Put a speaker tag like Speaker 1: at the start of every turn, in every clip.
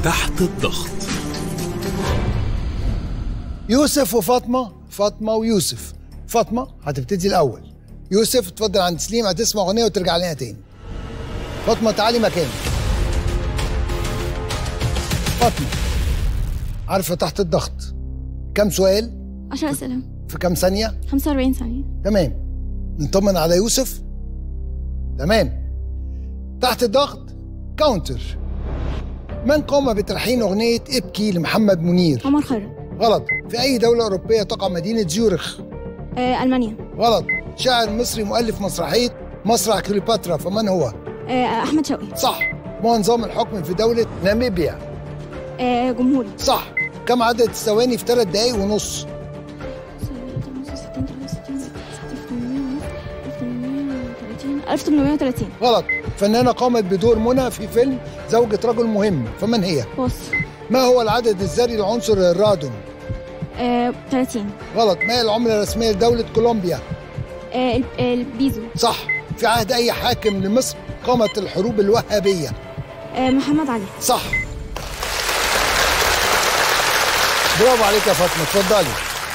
Speaker 1: تحت الضغط
Speaker 2: يوسف وفاطمه فاطمه ويوسف فاطمه هتبتدي الاول يوسف اتفضل عند سليم هتسمع اغنيه وترجع لنا تاني فاطمه تعالي مكانك فاطمه عارفه تحت الضغط كم سؤال
Speaker 3: 10 أسئلة
Speaker 2: في كم ثانيه
Speaker 3: 45 ثانية
Speaker 2: تمام نطمن على يوسف تمام تحت الضغط كاونتر من قام بتلحين أغنية ابكي لمحمد منير
Speaker 3: عمر خيرت
Speaker 2: غلط في أي دولة أوروبية تقع مدينة زيورخ
Speaker 3: آه ألمانيا
Speaker 2: غلط شاعر مصري مؤلف مسرحية مسرح كليوباترا فمن هو
Speaker 3: آه أحمد شوقي
Speaker 2: صح ما هو نظام الحكم في دولة ناميبيا
Speaker 3: آه جمهوري
Speaker 2: صح كم عدد الثواني في ثلاث دقايق ونص
Speaker 3: 1830
Speaker 2: غلط فنانة قامت بدور منى في فيلم زوجة رجل مهم فمن هي
Speaker 3: وصف
Speaker 2: ما هو العدد الذري لعنصر الرادون
Speaker 3: آه 30
Speaker 2: غلط ما هي العملة الرسمية لدولة كولومبيا
Speaker 3: آه ال- البيزو
Speaker 2: صح في عهد أي حاكم لمصر قامت الحروب الوهابية
Speaker 3: آه محمد علي
Speaker 2: صح برافو عليك يا فاطمة اتفضلي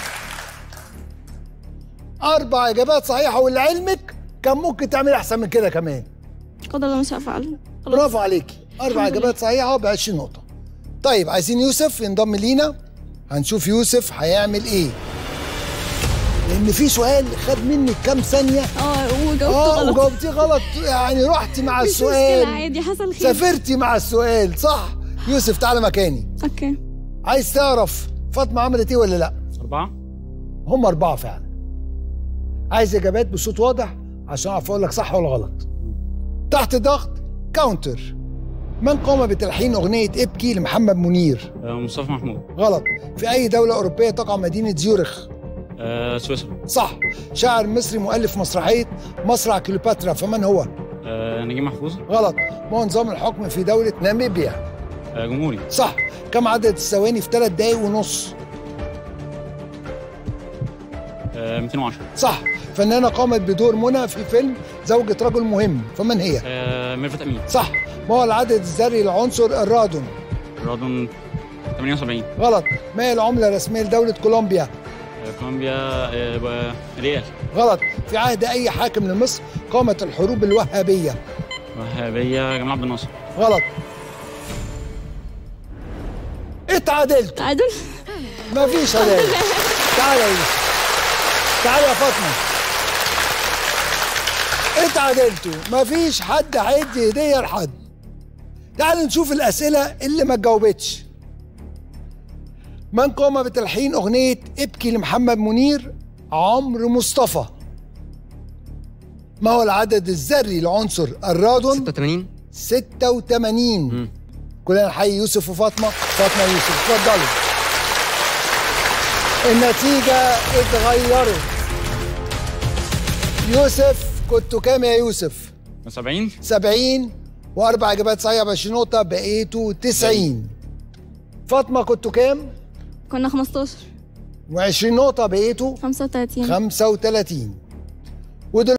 Speaker 2: أربع إجابات صحيحة ولعلمك كان ممكن تعملي أحسن من كده كمان
Speaker 3: قدر الله ما شاء فعل خلاص.
Speaker 2: برافو عليكي أربع
Speaker 3: الحمد لله.
Speaker 2: إجابات صحيحة ب 20 نقطة طيب عايزين يوسف ينضم لينا هنشوف يوسف هيعمل إيه لأن في سؤال خد منك كام ثانية
Speaker 3: اه وجاوبت
Speaker 2: اه
Speaker 3: غلط
Speaker 2: وجاوبتيه غلط يعني رحتي مع
Speaker 3: مش
Speaker 2: السؤال
Speaker 3: مشكلة عادي حصل خير
Speaker 2: سافرتي مع السؤال صح يوسف تعالى مكاني
Speaker 3: اوكي
Speaker 2: عايز تعرف فاطمه عملت ايه ولا لا
Speaker 4: أربعة
Speaker 2: هم اربعه فعلا عايز اجابات بصوت واضح عشان اعرف اقول لك صح ولا غلط تحت ضغط كاونتر من قام بتلحين اغنيه ابكي لمحمد منير
Speaker 4: آه، مصطفى محمود
Speaker 2: غلط في اي دوله اوروبيه تقع مدينه زيورخ
Speaker 4: آه، سويسرا
Speaker 2: صح شاعر مصري مؤلف مسرحيه مسرح كليوباترا فمن هو
Speaker 4: آه، نجيب محفوظ
Speaker 2: غلط ما هو نظام الحكم في دوله ناميبيا
Speaker 4: آه، جمهوري
Speaker 2: صح كم عدد الثواني في ثلاث دقايق ونص
Speaker 4: آه، 210
Speaker 2: صح فنانة قامت بدور منى في فيلم زوجة رجل مهم فمن هي؟
Speaker 4: آه، ميرفت أمين
Speaker 2: صح ما هو العدد الذري لعنصر الرادون؟
Speaker 4: رادون 78
Speaker 2: غلط ما هي العملة الرسمية لدولة كولومبيا؟
Speaker 4: آه، كولومبيا آه، ب- ريال
Speaker 2: غلط في عهد أي حاكم لمصر قامت الحروب الوهابية
Speaker 4: وهابية جمال عبد الناصر
Speaker 2: غلط اتعادلت
Speaker 3: تعادل
Speaker 2: مفيش هدايا تعالى يا يوسف تعالى يا فاطمة اتعادلتوا مفيش حد هيدي هدية لحد تعالوا نشوف الأسئلة اللي ما اتجاوبتش من قام بتلحين أغنية ابكي لمحمد منير عمرو مصطفى ما هو العدد الذري لعنصر الرادون
Speaker 5: 86
Speaker 2: 86 كلنا نحيي يوسف وفاطمه فاطمه ويوسف اتفضلوا النتيجه اتغيرت يوسف كنتوا كام يا يوسف
Speaker 4: 70
Speaker 2: 70 واربع اجابات صحيحه ب 20 نقطه بقيتوا 90 فاطمه كنتوا كام
Speaker 3: كنا 15
Speaker 2: و20 نقطه بقيتوا
Speaker 3: 35
Speaker 2: 35 ودلوقتي